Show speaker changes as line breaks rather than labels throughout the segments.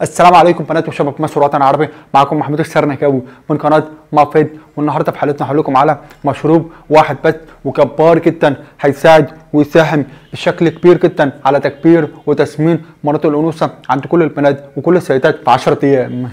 السلام عليكم بنات وشباب مصر والوطن العربي معكم محمود السرنكاوي من قناه مافيد والنهارده في حلقتنا هقول لكم على مشروب واحد بس وجبار جدا هيساعد ويساهم بشكل كبير جدا على تكبير وتسمين مناطق الانوثه عند كل البنات وكل السيدات في 10 ايام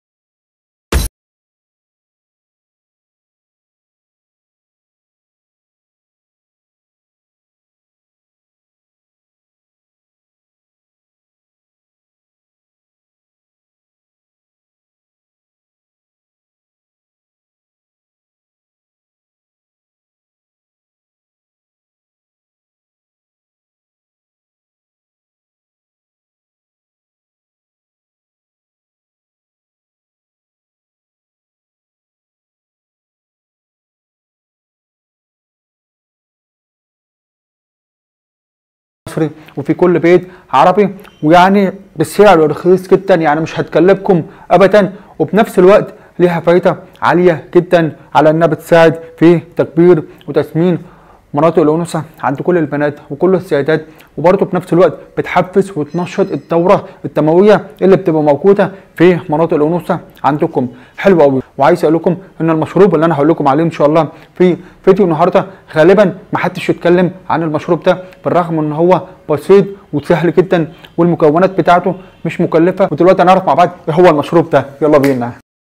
مصري وفي كل بيت عربي ويعني بسعر رخيص جدا يعني مش هتكلفكم ابدا وبنفس الوقت ليها فايده عاليه جدا على انها بتساعد في تكبير وتسمين مناطق الانوثه عند كل البنات وكل السيدات وبرضه بنفس الوقت بتحفز وتنشط الدوره الدمويه اللي بتبقى موجوده في مناطق الانوثه عندكم حلو قوي وعايز اقول لكم ان المشروب اللي انا هقول لكم عليه ان شاء الله في فيديو النهارده غالبا ما حدش يتكلم عن المشروب ده بالرغم ان هو بسيط وسهل جدا والمكونات بتاعته مش مكلفه ودلوقتي هنعرف مع بعض ايه هو المشروب ده يلا بينا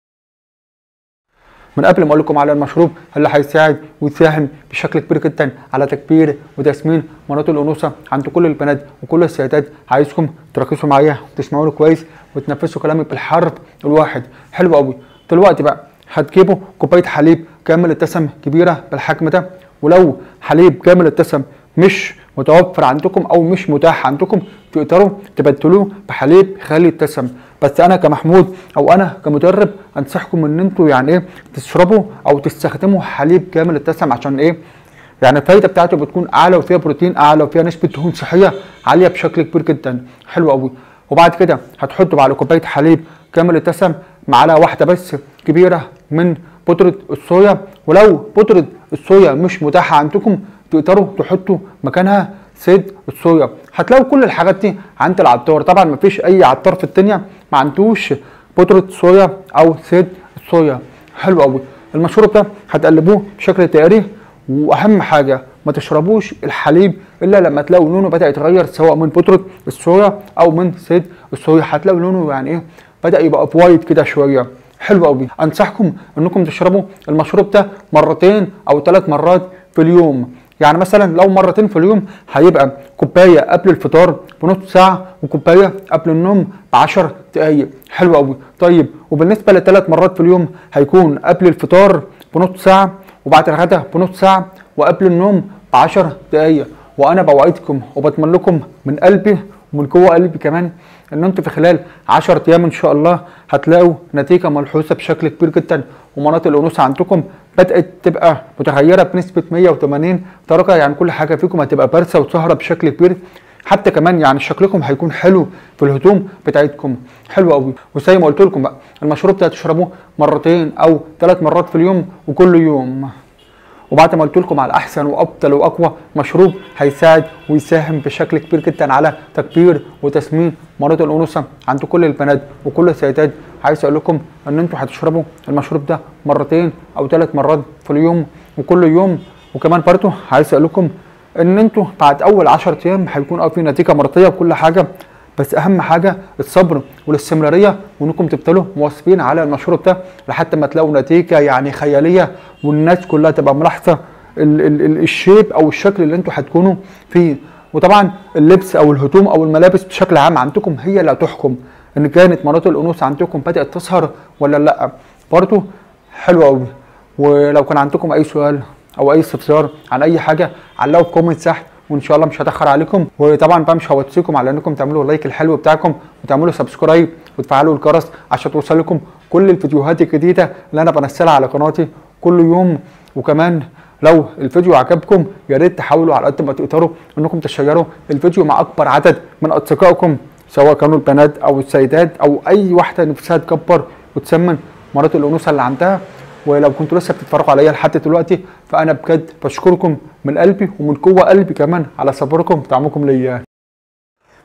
من قبل ما اقول لكم على المشروب اللي هيساعد ويساهم بشكل كبير جدا على تكبير وتسمين مناطق الانوثه عند كل البنات وكل السيدات عايزكم تركزوا معايا وتسمعوني كويس وتنفذوا كلامي بالحرف الواحد حلو قوي دلوقتي بقى هتجيبوا كوبايه حليب كامل الدسم كبيره بالحجم ده ولو حليب كامل الدسم مش متوفر عندكم او مش متاح عندكم تقدروا تبدلوه بحليب خالي الدسم بس انا كمحمود او انا كمدرب انصحكم ان انتوا يعني ايه تشربوا او تستخدموا حليب كامل الدسم عشان ايه يعني الفايده بتاعته بتكون اعلى وفيها بروتين اعلى وفيها نسبه دهون صحيه عاليه بشكل كبير جدا حلو قوي وبعد كده هتحطوا على كوبايه حليب كامل الدسم معلقه واحده بس كبيره من بودره الصويا ولو بودره الصويا مش متاحه عندكم تقدروا تحطوا مكانها زيت الصويا هتلاقوا كل الحاجات دي عند العطار طبعا مفيش اي عطار في الدنيا ما عندوش بودره صويا او زيت الصويا حلو قوي المشروب ده هتقلبوه بشكل دائري واهم حاجه ما تشربوش الحليب الا لما تلاقوا لونه بدا يتغير سواء من بودره الصويا او من زيت الصويا هتلاقوا لونه يعني ايه بدا يبقى بوايت كده شويه حلو قوي انصحكم انكم تشربوا المشروب ده مرتين او ثلاث مرات في اليوم يعني مثلا لو مرتين في اليوم هيبقى كوبايه قبل الفطار بنص ساعه وكوبايه قبل النوم ب 10 دقائق حلو قوي طيب وبالنسبه لثلاث مرات في اليوم هيكون قبل الفطار بنص ساعه وبعد الغداء بنص ساعه وقبل النوم ب 10 دقائق وانا بوعدكم وبتمنى لكم من قلبي ومن جوه قلبي كمان ان انتوا في خلال 10 ايام ان شاء الله هتلاقوا نتيجه ملحوظه بشكل كبير جدا ومناطق الانوثه عندكم بدات تبقى متغيره بنسبه 180 درجه يعني كل حاجه فيكم هتبقى بارزه وسهره بشكل كبير حتى كمان يعني شكلكم هيكون حلو في الهدوم بتاعتكم حلو قوي وزي ما قلت لكم بقى المشروب ده هتشربوه مرتين او ثلاث مرات في اليوم وكل يوم وبعد ما قلت لكم على احسن وافضل واقوى مشروب هيساعد ويساهم بشكل كبير جدا على تكبير وتسمين مناطق الانوثه عند كل البنات وكل السيدات عايز اقول لكم ان انتوا هتشربوا المشروب ده مرتين او ثلاث مرات في اليوم وكل يوم وكمان برضه عايز اقول لكم ان انتوا بعد اول 10 ايام هيكون اه في نتيجه مرضيه وكل حاجه بس اهم حاجه الصبر والاستمراريه وانكم تفضلوا مواظبين على المشروب ده لحد ما تلاقوا نتيجه يعني خياليه والناس كلها تبقى ملاحظه ال- ال- ال- الشيب او الشكل اللي انتوا هتكونوا فيه وطبعا اللبس او الهدوم او الملابس بشكل عام عندكم هي اللي هتحكم ان كانت مناطق الانوثه عندكم بدات تظهر ولا لا برضه حلو قوي ولو كان عندكم اي سؤال او اي استفسار عن اي حاجه علقوا في كومنت تحت وان شاء الله مش هتاخر عليكم وطبعا بقى مش هوصيكم على انكم تعملوا اللايك الحلو بتاعكم وتعملوا سبسكرايب وتفعلوا الجرس عشان توصل لكم كل الفيديوهات الجديده اللي انا بنزلها على قناتي كل يوم وكمان لو الفيديو عجبكم يا ريت تحاولوا على قد ما تقدروا انكم تشيروا الفيديو مع اكبر عدد من اصدقائكم سواء كانوا البنات او السيدات او اي واحده نفسها تكبر وتسمن مناطق الانوثه اللي عندها ولو كنتوا لسه بتتفرجوا عليا لحد دلوقتي فانا بجد بشكركم من قلبي ومن جوه قلبي كمان على صبركم ودعمكم ليا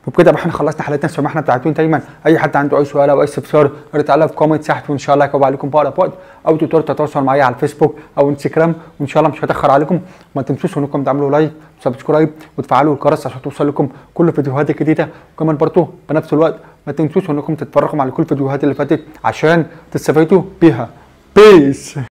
وبكده يبقى احنا خلصنا حلقتنا سمعنا بتاعتين دايما اي حد عنده اي سؤال او اي استفسار يا تعالى في كومنت تحت وان شاء الله هجاوب عليكم في اقرب وقت او تقدروا تتواصلوا معايا على الفيسبوك او انستجرام وان شاء الله مش هتاخر عليكم ما تنسوش انكم تعملوا لايك وسبسكرايب وتفعلوا الجرس عشان توصل لكم كل الفيديوهات الجديده وكمان برضه بنفس الوقت ما تنسوش انكم تتفرجوا على كل الفيديوهات اللي فاتت عشان تستفيدوا بيها بيس